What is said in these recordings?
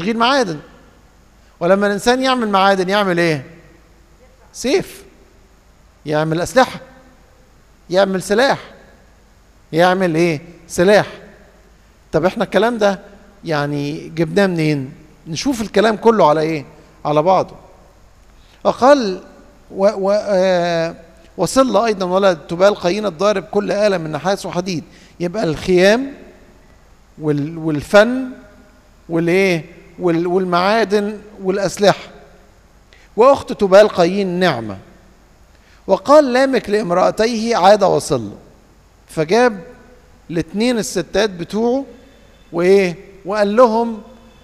تشغيل معادن ولما الانسان يعمل معادن يعمل ايه سيف يعمل اسلحه يعمل سلاح يعمل ايه سلاح طب احنا الكلام ده يعني جبناه منين نشوف الكلام كله على ايه على بعضه وقال و و آه وصل ايضا ولد تبال قايين الضارب كل آلة من نحاس وحديد يبقى الخيام وال والفن والايه وال والمعادن والاسلحه واخت تبال قايين نعمه وقال لامك لامرأتيه عاد وصل فجاب الاثنين الستات بتوعه وايه وقال لهم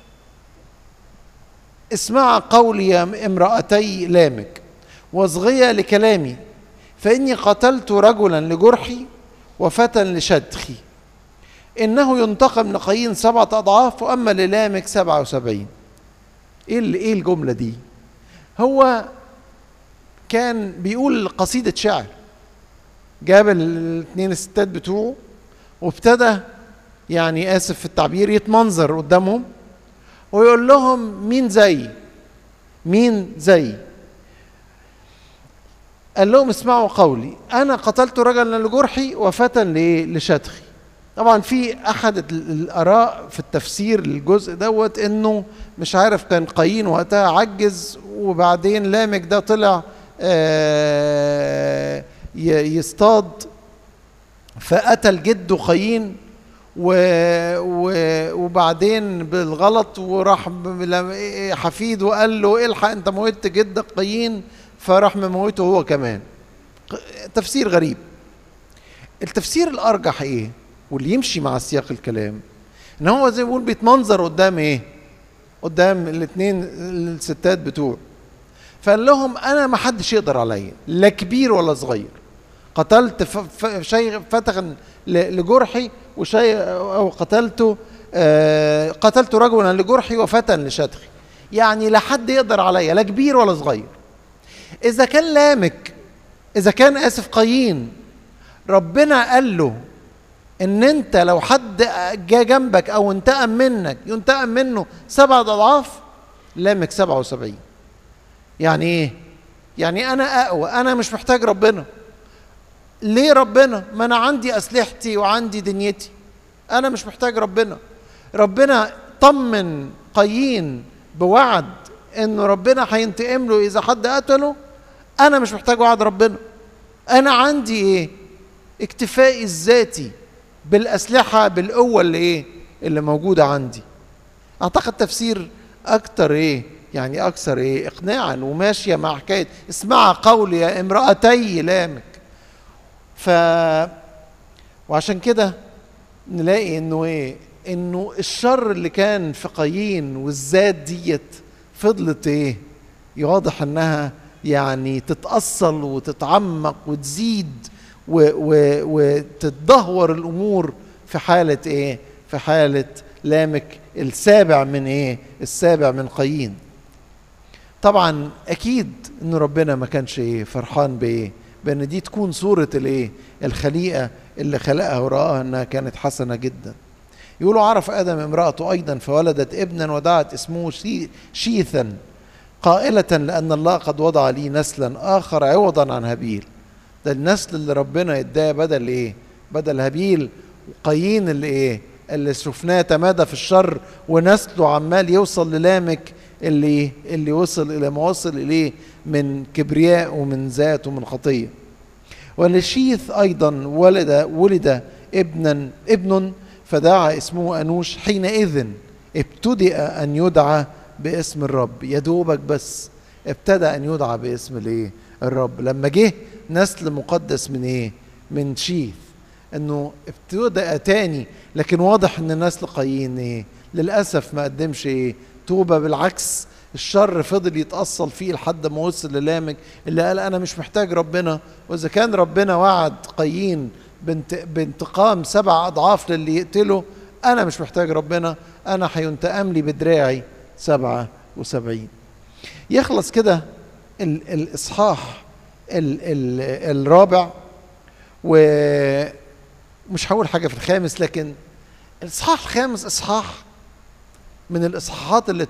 اسمع قولي يا امرأتي لامك واصغيا لكلامي فإني قتلت رجلا لجرحي وفتى لشدخي إنه ينتقم لقايين سبعة أضعاف وأما للامك سبعة وسبعين إيه إيه الجملة دي هو كان بيقول قصيدة شعر جاب الاثنين الستات بتوعه وابتدى يعني آسف في التعبير يتمنظر قدامهم ويقول لهم مين زي مين زي قال لهم اسمعوا قولي انا قتلت رجلا لجرحي وفتى لشدخي طبعا في احد الاراء في التفسير للجزء دوت انه مش عارف كان قايين وقتها عجز وبعدين لامك ده طلع يصطاد فقتل جده قايين و... و... وبعدين بالغلط وراح حفيد وقال له الحق انت موتت جدك قايين فراح مموته هو كمان تفسير غريب التفسير الارجح ايه واللي يمشي مع سياق الكلام ان هو زي ما بيقول بيتمنظر قدام ايه قدام الاثنين الستات بتوعه فقال لهم انا ما حدش يقدر عليا لا كبير ولا صغير قتلت شيء فتخا لجرحي وشيء او قتلته آه قتلت رجلا لجرحي وفتى لشدخي يعني لا حد يقدر عليا لا كبير ولا صغير اذا كان لامك اذا كان اسف قايين ربنا قال له ان انت لو حد جه جنبك او انتقم منك ينتقم منه سبع اضعاف لامك سبعة وسبعين يعني ايه يعني انا اقوى انا مش محتاج ربنا ليه ربنا ما انا عندي اسلحتي وعندي دنيتي انا مش محتاج ربنا ربنا طمن قايين بوعد انه ربنا هينتقم له اذا حد قتله انا مش محتاج وعد ربنا انا عندي ايه اكتفائي الذاتي بالاسلحه بالقوه اللي ايه اللي موجوده عندي اعتقد تفسير اكتر ايه يعني اكثر ايه اقناعا وماشيه مع حكايه اسمع قولي يا امراتي لامك ف وعشان كده نلاقي انه ايه انه الشر اللي كان في قايين والذات ديت فضلت ايه واضح انها يعني تتأصل وتتعمق وتزيد و و وتتدهور الامور في حالة ايه في حالة لامك السابع من ايه السابع من قايين طبعا اكيد ان ربنا ما كانش ايه فرحان بايه بان دي تكون صورة الايه الخليقة اللي خلقها ورآها انها كانت حسنة جدا يقولوا عرف ادم امرأته ايضا فولدت ابنا ودعت اسمه شيثا قائلة لأن الله قد وضع لي نسلا آخر عوضا عن هابيل ده النسل اللي ربنا اداه بدل ايه بدل هابيل قايين اللي ايه اللي شفناه تمادى في الشر ونسله عمال يوصل للامك اللي اللي وصل الى ما وصل اليه من كبرياء ومن ذات ومن خطيه ولشيث ايضا ولد ولد ابنا ابن فدعا اسمه انوش حينئذ ابتدأ ان يدعى باسم الرب يا دوبك بس ابتدى ان يدعى باسم الايه الرب لما جه نسل مقدس من ايه من شيث انه ابتدأ تاني لكن واضح ان نسل قايين ايه للاسف ما قدمش ايه توبه بالعكس الشر فضل يتأصل فيه لحد ما وصل للامك اللي قال انا مش محتاج ربنا واذا كان ربنا وعد قايين بانت بانتقام سبع اضعاف للي يقتله انا مش محتاج ربنا انا هينتقم لي بدراعي سبعة وسبعين يخلص كده ال الاصحاح ال ال الرابع ومش هقول حاجه في الخامس لكن الاصحاح الخامس اصحاح من الاصحاحات اللي